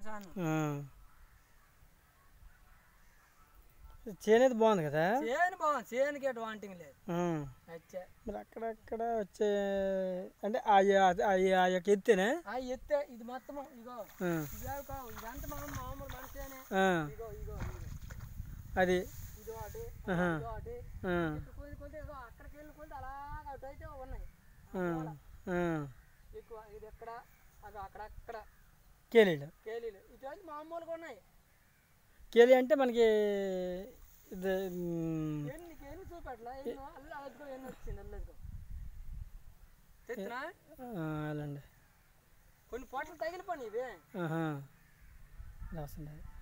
చాను ఆ. చేనేది బాగుంది కదా చేను బాగుంది చేనుకి ఎటు వాంటింగ్ లేదు ఆ. అచ్చా మరి అక్కడక్కడ వచ్చే అంటే ఆ ఆ- ఆ ఆ యొక్క ఎత్తేనా ఆ ఎత్తే ఇది మొత్తం ఇగో ఆ. ఇదే కావు ఇదంతా మామూలు మామూలు మనసేనే ఆ. ఇగో ఇగో ఇగో అది ఇదో అటు ఆహా. ఇదో అటు ఆ. ఇక్కడ కొద్ది కొద్ది ఇగో అక్కడికి వెళ్ళి కొద్ది అలాగ అటు అయితే ఉన్నాయి ఆ. ఆ. ఎక్కువ ఇది ఎక్కడ అది అక్కడక్కడ కేలీలు కేలీలు ఇటు అయితే మామూలుగా ఉన్నాయి కేలి అంటే మనకి ఇది మ్, ఎన్ని ఎన్ని చూపెట్లా ఎన్నో అల్లు అదిగో ఎన్ని వచ్చింది అల్లదిగో తెచ్చినా ఆ, అలాండి కొన్ని పొట్లు తగిలిపోయి ఇవి ఆహా ఇలా వస్తుంది